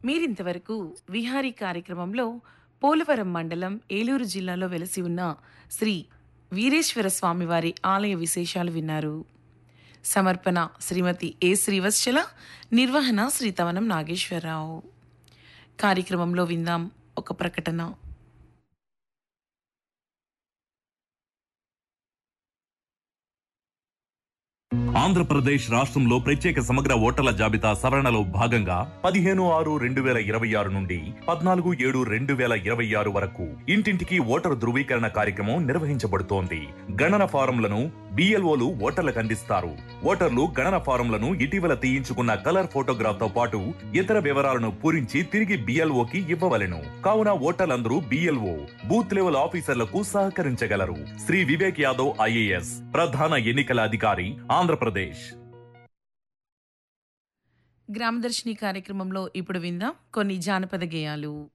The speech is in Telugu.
మీరింతవరకు విహారీ కార్యక్రమంలో పోలవరం మండలం ఏలూరు జిల్లాలో వెలసి ఉన్న శ్రీ వీరేశ్వర స్వామివారి ఆలయ విశేషాలు విన్నారు సమర్పణ శ్రీమతి ఏ శ్రీవత్సల నిర్వహణ శ్రీ తవనం నాగేశ్వరరావు కార్యక్రమంలో విందాం ఒక ప్రకటన ఆంధ్రప్రదేశ్ రాష్ట్రంలో ప్రత్యేక సమగ్ర ఓటర్ల జాబితా సవరణలో భాగంగా పదిహేను ఆరు రెండు వేల ఇరవై ఆరు నుండి పద్నాలుగు ఏడు రెండు వేల ఇరవై ఆరు వరకు ఇంటింటికి ఓటరు ధృవీకరణ కార్యక్రమం నిర్వహించబడుతోంది గణన ఫారంలను బిఎల్ఓలు ఓటర్లకు అందిస్తారు ఓటర్లు గణన ఫారంలను ఇటీవల తీయించుకున్న కలర్ ఫోటోగ్రాఫ్ తో పాటు ఇతర వివరాలను పూరించి తిరిగి బిఎల్ఓకి ఇవ్వవలెను కావున ఓటర్లందరూ బిఎల్ఓ బూత్ లెవెల్ ఆఫీసర్లకు సహకరించగలరు శ్రీ వివేక్ యాదవ్ ఐఏఎస్ ప్రధాన ఎన్నికల అధికారి ఆంధ్రప్రదేశ్ గ్రామదర్శిని కార్యక్రమంలో ఇప్పుడు విందాం కొన్ని జానపద గేయాలు